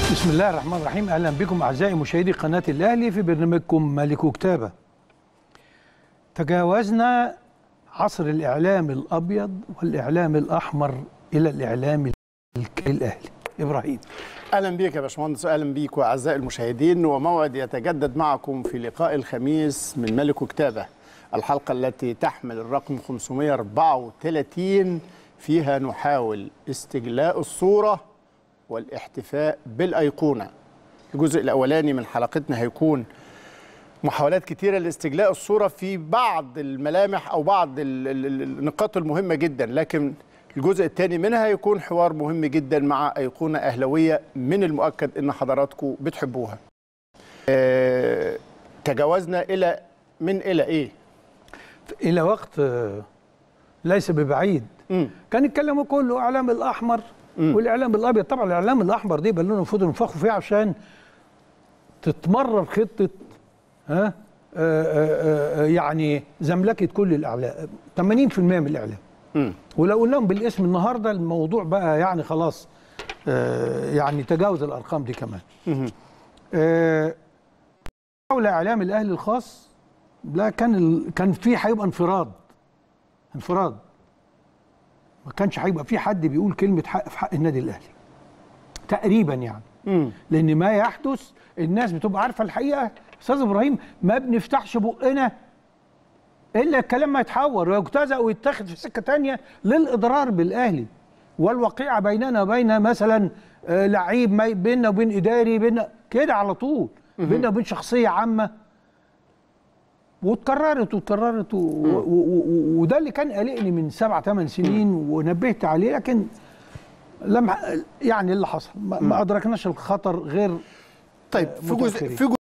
بسم الله الرحمن الرحيم اهلا بكم اعزائي مشاهدي قناه الاهلي في برنامجكم ملك كتابه تجاوزنا عصر الاعلام الابيض والاعلام الاحمر الى الاعلام الاهلي ابراهيم اهلا بيك يا باشمهندس اهلا بيك واعزائي المشاهدين وموعد يتجدد معكم في لقاء الخميس من ملك كتابه الحلقه التي تحمل الرقم 534 فيها نحاول استجلاء الصوره والاحتفاء بالايقونه الجزء الاولاني من حلقتنا هيكون محاولات كتيرة لاستجلاء الصورة في بعض الملامح أو بعض ال- ال- النقاط المهمة جدا لكن الجزء الثاني منها هيكون حوار مهم جدا مع أيقونة أهلوية من المؤكد أن حضراتكم بتحبوها آه، تجاوزنا إلى من إلى إيه؟ الى وقت آه، ليس ببعيد مم. كان الكلام كله اعلام الاحمر والاعلام الابيض طبعا الاعلام الاحمر دي بالونه المفروض ينفخوا فيها عشان تتمرر خطه ها آه، آه، آه، يعني زملكه كل الاعلام 80% من الاعلام مم. ولو قلنا لهم بالاسم النهارده الموضوع بقى يعني خلاص آه، يعني تجاوز الارقام دي كمان مم. آه، حول اعلام الاهلي الخاص لا كان ال... كان في هيبقى انفراد انفراد ما كانش هيبقى في حد بيقول كلمه حق في حق النادي الاهلي تقريبا يعني مم. لان ما يحدث الناس بتبقى عارفه الحقيقه استاذ ابراهيم ما بنفتحش بقنا الا الكلام ما يتحور ويجتزأ ويتاخد في سكه تانية للاضرار بالاهلي والوقيعه بيننا وبين مثلا آه، لعيب ما- بيننا وبين اداري بيننا كده على طول بيننا وبين شخصيه عامه واتكررت واتكررت و- و- و- و- وده اللي كان قلقني من سبع ثمان سنين ونبهت عليه لكن لم يعني اللي حصل ما ما ادركناش الخطر غير طيب في جزء متأخرين. في